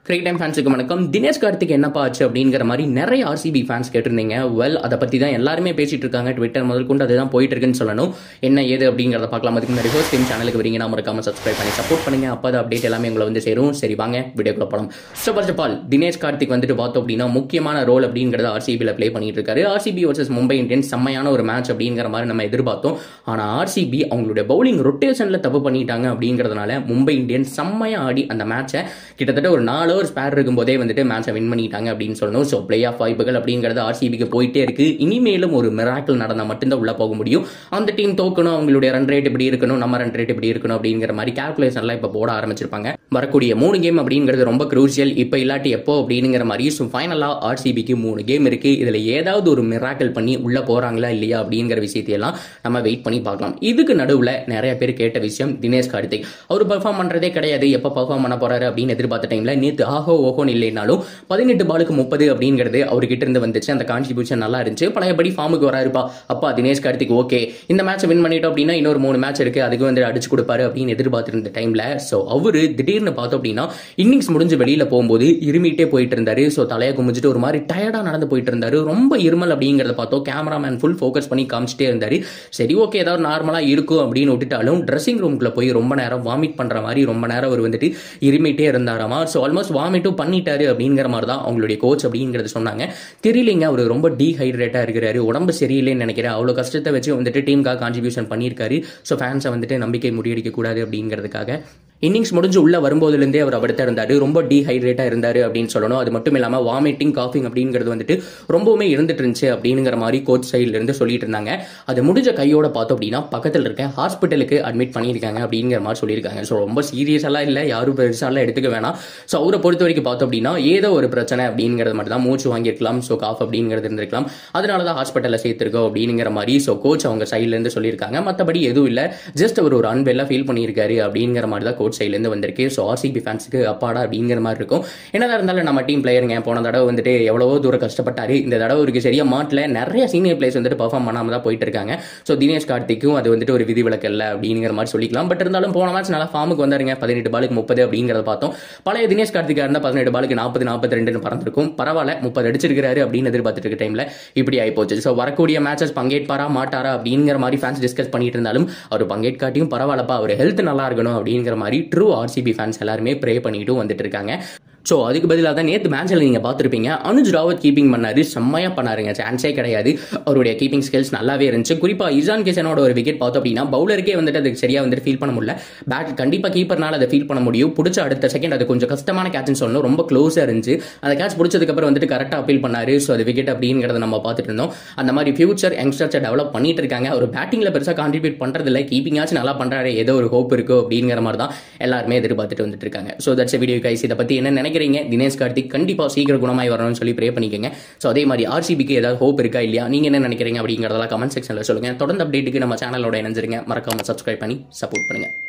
கிரிக் time ஃபேன்ஸுக்கு வணக்கம் தினேஷ் கார்த்திக் என்னப்பா ஆச்சு அப்படிங்கிற மாதிரி நிறைய ஆர்சிபி ஃபேன்ஸ் கேட்டிருந்தீங்க வெல் அதை பற்றி தான் எல்லாருமே பேசிட்டு இருக்காங்க ட்விட்டர் முதல் கொண்டு அதுதான் போயிட்டு இருக்குன்னு சொல்லணும் என்ன ஏது அப்படிங்கிறத பார்க்கலாம் அதுக்கு முன்னாடி ஃபர்ஸ்ட் டைம் சேனலுக்கு வரீங்கன்னா மறக்காம சப்ஸ்கிரைப் பண்ணி சப்போர்ட் பண்ணுங்க அப்போ தான் அப்டேட் எல்லாமே உங்களை வந்து சேரும் சரி வாங்க வீடியோக்குள்ள போகலாம் so first of all Dinesh Karthik வந்துட்டு பார்த்தோம் அப்படின்னா முக்கியமான ரோல் அப்படிங்கிறத ஆர்சிபியில் ப்ளே பண்ணிட்டு இருக்காரு ஆர்சிபி வர்சஸ் மும்பை இந்தியன்ஸ் செம்மையான ஒரு மேட்ச் அப்படிங்கிற மாதிரி நம்ம எதிர்பார்த்தோம் ஆனால் ஆர்சிபி அவங்களுடைய பவுலிங் ரொட்டேஷனில் தப்பு பண்ணிட்டாங்க அப்படிங்கிறதுனால மும்பை இந்தியன்ஸ் செம்மையா ஆடி அந்த மேட்சை கிட்டத்தட்ட ஒரு நாலு ஓவர் ஸ்பேர் இருக்கும்போதே வந்துட்டு மேட்சை வின் பண்ணிட்டாங்க அப்படின்னு சொல்லணும் ஸோ பிளே ஆஃப் வாய்ப்புகள் அப்படிங்கிறது ஆர்சிபிக்கு போயிட்டே இருக்கு இனிமேலும் ஒரு மிராக்கிள் நடந்தால் மட்டும்தான் உள்ள போக முடியும் அந்த டீம் தோக்கணும் அவங்களுடைய ரன் ரேட் இப்படி இருக்கணும் நம்ம ரன் ரேட் இப்படி இருக்கணும் அப்படிங்கிற மாதிரி கால்குலேஷன்லாம் இப்போ போட ஆரம்பிச்சிருப்பாங்க வரக்கூடிய மூணு கேம் அப்படிங்கிறது ரொம்ப குரூசியல் இப்போ இல்லாட்டி எப்போ அப்படிங்கிற மாதிரி ஸோ ஃபைனலாக ஆர்சிபிக்கு மூணு கேம் இருக்கு இதில் ஏதாவது ஒரு மிராக்கிள் பண்ணி உள்ள போறாங்களா இல்லையா அப்படிங்கிற விஷயத்தையெல்லாம் நம்ம வெயிட் பண்ணி பார்க்கலாம் இதுக்கு நடுவில் நிறைய பேர் கேட்ட விஷயம் தினேஷ் கார்த்திக் அவர் பெர்ஃபார்ம் பண்றதே கிடையாது எப்போ பெர்ஃபார்ம் பண்ண போறாரு அப்படின்னு எதிர்பார்த்த டைம்ல நேற்று ஆஹோ ஓஹோன்னு இல்லைனாலும் பதினெட்டு பாலுக்கு முப்பது அப்படிங்கிறது அவர்கிட்ட இருந்து வந்துச்சு அந்த கான்ட்ரிபியூஷன் நல்லா இருந்துச்சு பழையபடி ஃபார்முக்கு வராருப்பா அப்பா தினேஷ் கார்த்திக் ஓகே இந்த மேட்ச் வின் பண்ணிட்டோம் அப்படின்னா இன்னொரு மூணு மேட்ச் இருக்கு அதுக்கு வந்து அடிச்சு கொடுப்பாரு அப்படின்னு எதிர்பார்த்திருந்த டைம்ல ஸோ அவரு திடீர்னு பார்த்தோம் அப்படின்னா இன்னிங்ஸ் முடிஞ்சு வெளியில போகும்போது இருமிட்டே போயிட்டு இருந்தாரு ஸோ தலையை குமிஞ்சிட்டு ஒரு மாதிரி டயர்டா நடந்து போயிட்டு இருந்தாரு ரொம்ப இருமல் அப்படிங்கிறத பார்த்தோம் கேமராமேன் ஃபுல் ஃபோக்கஸ் பண்ணி காமிச்சிட்டே இருந்தாரு சரி ஓகே ஏதாவது நார்மலா இருக்கும் அப்படின்னு விட்டுட்டாலும் ட்ரெஸ்ஸிங் ரூம்குள்ள போய் ரொம்ப நேரம் வாமிட் பண்ற மாதிரி ரொம்ப நேரம் அவர் வந்துட்டு இருமிட்டே இருந்தாராமா ஸோ ஆல்மோஸ்ட் வாமிட்டும் பண்ணிட்டாரு அப்படிங்கிற மாதிரி தான் அவங்களுடைய கோச் அப்படிங்கிறது சொன்னாங்க தெரியலைங்க அவர் ரொம்ப டீஹைட்ரேட்டா இருக்கிறாரு உடம்பு சரியில்லைன்னு நினைக்கிறேன் அவ்வளோ கஷ்டத்தை வச்சு வந்துட்டு டீமுக்காக கான்ட்ரிபியூஷன் பண்ணியிருக்காரு ஸோ ஃபேன்ஸை வந்துட்டு நம்பிக்கை முறியடிக்க கூடாது அப்படிங்கிறதுக்காக இன்னிங்ஸ் முடிஞ்சு உள்ள வரும்போதுலேருந்தே அவர் அப்படித்தான் இருந்தார் ரொம்ப டீஹைட்ரேட்டா இருந்தாரு அப்படின்னு சொல்லணும் அது மட்டும் இல்லாமல் வாமிட்டிங் காஃபிங் அப்படிங்கிறது வந்துட்டு ரொம்பவுமே இருந்துட்டு இருந்துச்சு அப்படிங்கிற மாதிரி கோச் சைட்ல இருந்து சொல்லிட்டு இருந்தாங்க அது முடிஞ்ச கையோட பார்த்தோம் அப்படின்னா பக்கத்தில் இருக்க ஹாஸ்பிட்டலுக்கு அட்மிட் பண்ணியிருக்காங்க அப்படிங்கிற மாதிரி சொல்லியிருக்காங்க ஸோ ரொம்ப சீரியஸெல்லாம் இல்லை யாரும் பெருசாலாம் எடுத்துக்க வேணாம் ஸோ அவரை பொறுத்த வரைக்கும் பார்த்தோம் அப்படின்னா ஏதோ ஒரு பிரச்சனை அப்படிங்கிறது மட்டும் தான் மூச்சு வாங்கியிருக்கலாம் ஸோ காஃப் அப்படிங்கிறது இருந்திருக்கலாம் அதனால தான் ஹாஸ்பிட்டலில் சேர்த்திருக்கோம் அப்படிங்கிற மாதிரி ஸோ கோச் அவங்க சைட்லேருந்து சொல்லியிருக்காங்க மற்றபடி எதுவும் இல்லை ஜஸ்ட் அவர் ஒரு அன்பெல்லாம் ஃபீல் பண்ணியிருக்காரு அப்படிங்கிற மாதிரி தான் கோச் சைட்லேருந்து வந்திருக்கு ஸோ ஆர்சிபி ஃபேன்ஸுக்கு அப்பாடா அப்படிங்கிற மாதிரி இருக்கும் என்னதான் இருந்தாலும் நம்ம டீம் பிளேயருங்க போன தடவை வந்துட்டு எவ்வளவோ தூரம் கஷ்டப்பட்டாரு இந்த தடவை அவருக்கு சரியா மாட்டல நிறைய சீனியர் பிளேயர்ஸ் வந்துட்டு பர்ஃபார்ம் பண்ணாம தான் போயிட்டு இருக்காங்க ஸோ தினேஷ் கார்த்திக்கும் அது வந்துட்டு ஒரு விதிவிலக்கு இல்லை அப்படிங்கிற மாதிரி சொல்லிக்கலாம் பட் இருந்தாலும் போன மேட்ச் நல்லா ஃபார்முக்கு வந்தாருங்க பதினெட்டு பாலுக்கு முப்பது அப்படிங்கிறத பார்த்தோம் பழைய தினேஷ் கார்த்திகா இருந்தால் பதினெட்டு பாலுக்கு நாற்பது நாற்பத்தி ரெண்டுன்னு பறந்துருக்கும் பரவாயில்ல முப்பது அடிச்சிருக்காரு அப்படின்னு எதிர்பார்த்துட்டு இருக்க டைம்ல இப்படி ஆகி போச்சு ஸோ வரக்கூடிய மேட்சஸ் பங்கேற்பாரா மாட்டாரா அப்படிங்கிற மாதிரி ஃபேன்ஸ் டிஸ்கஸ் பண்ணிட்டு இருந்தாலும் அவர் பங்கேற்காட்டியும் பரவாயில்லப்பா அவர் ஹெல்த் நல்லா இருக்கணும் அப்படிங்கிற மாதிரி ட்ரூ ஆர்சிபி ஃபேன்ஸ் எல்லாருமே ப்ரே பண்ணிட்டு வந்துட்டு இருக்காங்க ஸோ அதுக்கு பதிலாக தான் நேற்று மேட்ச்சில் நீங்கள் பார்த்துருப்பீங்க அனுஜ் ராவத் கீப்பிங் பண்ணாரு செம்மையாக பண்ணாருங்க சான்ஸே கிடையாது அவருடைய கீப்பிங் ஸ்கில்ஸ் நல்லாவே இருந்துச்சு குறிப்பாக இசான் கிஷனோட ஒரு விக்கெட் பார்த்தோம் அப்படின்னா பவுலருக்கே வந்துட்டு அதுக்கு சரியாக வந்துட்டு ஃபீல் பண்ண முடியல பேட் கண்டிப்பாக கீப்பர்னால அதை ஃபீல் பண்ண முடியும் பிடிச்ச அடுத்த செகண்ட் அது கொஞ்சம் கஷ்டமான கேட்ச்னு சொல்லணும் ரொம்ப க்ளோஸாக இருந்துச்சு அந்த கேட்ச் பிடிச்சதுக்கப்புறம் வந்துட்டு கரெக்டாக அப்பீல் பண்ணாரு ஸோ அது விக்கெட் அப்படிங்கிறத நம்ம பார்த்துட்டு இருந்தோம் அந்த மாதிரி ஃபியூச்சர் யங்ஸ்டர்ஸை டெவலப் பண்ணிட்டு இருக்காங்க ஒரு பேட்டிங்கில் பெருசாக கான்ட்ரிபியூட் பண்ணுறதில்ல கீப்பிங்காச்சும் நல்லா பண்ணுறாரு ஏதோ ஒரு ஹோப் இருக்கோ அப்படிங்கிற மாதிரி தான் எல்லாருமே எதிர்பார்த்துட்டு வந்துட்டு இருக்காங்க ஸோ தட்ஸ் வீடியோ கைஸ் இதை பற்றி என்ன நினைக்கிறீங்க தினேஷ் கார்த்திக் கண்டிப்பாக சீக்கிரம் குணமாய் வரணும்னு சொல்லி ப்ரே பண்ணிக்கோங்க ஸோ அதே மாதிரி ஆர்சிபிக்கு ஏதாவது ஹோப் இருக்கா இல்லையா நீங்கள் என்ன நினைக்கிறீங்க அப்படிங்கிறதெல்லாம் கமெண்ட் செக்ஷனில் சொல்லுங்கள் தொடர்ந்து அப்டேட்டுக்கு நம்ம சேனலோட இணைஞ்சிருங்க மறக்காம சப்ஸ்கிரைப் பண்ணி சப்போர்ட் பண்ணுங்கள்